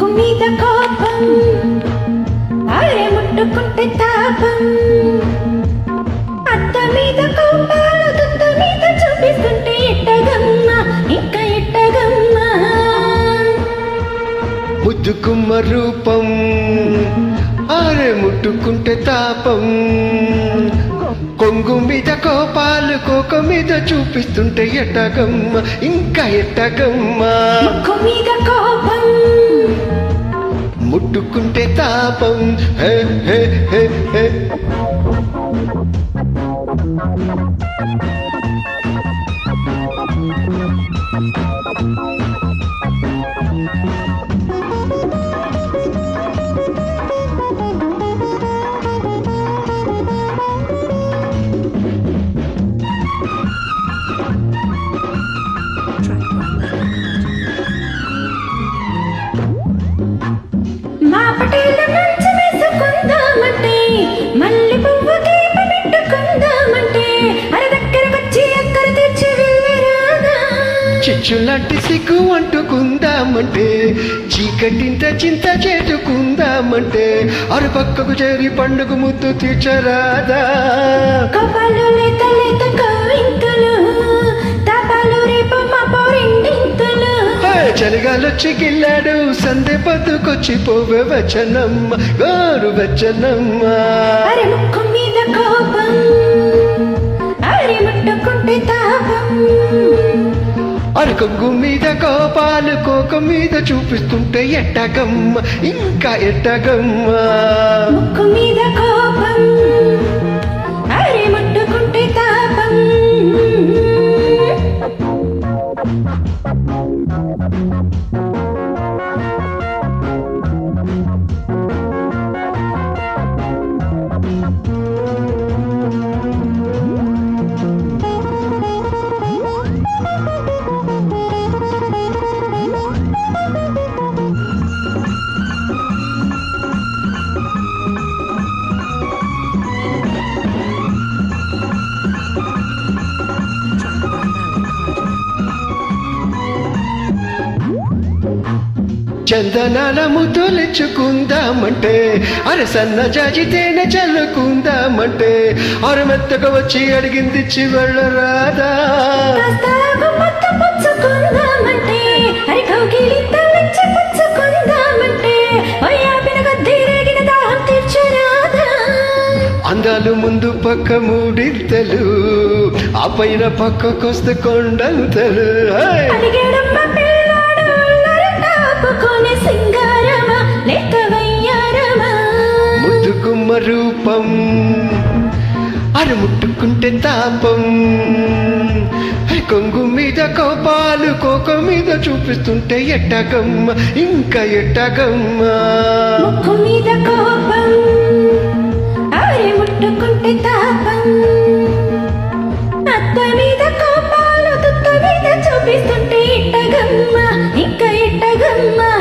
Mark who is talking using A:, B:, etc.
A: మీద కోపం అరే ముట్టుకుంటే తాపం అత్త మీద కోపాలు దుత్త మీద చూపిస్తుంటే ఎట్టగమ్మ ఇంకా ఎట్టగమ్మ
B: ముద్దుకుమ్మ రూపం ఆరే ముట్టుకుంటే తాపం కొంగు మీద కోపాలు కోక మీద చూపిస్తుంటే ఎట్టగమ్మ ఇంకా ఎట్టగమ్మ
A: ముక్కు మీద కోపం
B: ముట్టుకుంటే తాపం హే హే హే హే
A: మా పటేల మంచం వేసుకుందామంటే మల్లె పువ్వు దీప పెట్టుకుందామంటే అర దగ్గరకొచ్చి అక్కర తెచ్చి వెళ్ళరాదా
B: చిచ్చులాంటి సిగ్గు అంటుకుందామంటే చీకటింత చింత చేటుకుందామంటే అరుపక్కకు చేరి పండుగ ముద్దు తీర్చరాదా
A: కపాలు లేత లేత కవింతలు తపాలు రేపు మా పోరిండింతలు
B: హే, చలిగాలొచ్చి గిల్లాడు సందే పద్దుకొచ్చి పోవే వచ్చనమ్మ గారు వచ్చనమ్మ
A: అరే ముక్కు మీద కోపం అరే ముట్టుకుంటే తాపం
B: అరకొంగు మీద కోపాలు కోక మీద చూపిస్తుంటే ఎట్టగమ్మ ఇంకా ఎట్టగమ్మ
A: ముక్కు మీద కోపం అరే ముట్టుకుంటే తాపం
B: చందనాల ముద్దులిచ్చుకుందామంటే అరే సన్న జాజి తేనె చల్లుకుందామంటే అరే మెత్తగా వచ్చి అడిగిందిచ్చి వెళ్ళరాదా
A: కాస్తాగు మొత్త పుచ్చుకుందామంటే అరే కౌగిలింతలొచ్చి పుచ్చుకుందామంటే వయ్యాపిన కొద్దీ రేగిన దాహం తీర్చరాదా
B: అందాలు ముందు పక్క మూడింతలు ఆ పైన పక్కకొస్తే కొండంతలు హై!
A: అడిగేడమ్మ పిల్లాడు అల్లరి తాపుకునే సింగారమా లేక వయ్యారమా
B: ముద్దుగుమ్మ రూపం అరే ముట్టుకుంటే తాపం హై, కొంగు మీద కోపాలు కోక మీద చూపిస్తుంటే ఎట్టగమ్మ ఇంకా ఎట్టగమ్మ
A: ముక్కు మీద కోపం అరే ముట్టుకుంటే తాపం అత్త మీద కోపాలు దుత్త మీద చూపిస్తుంటే ఇట్టగమ్మ ఇంకా ఇట్టగమ్మ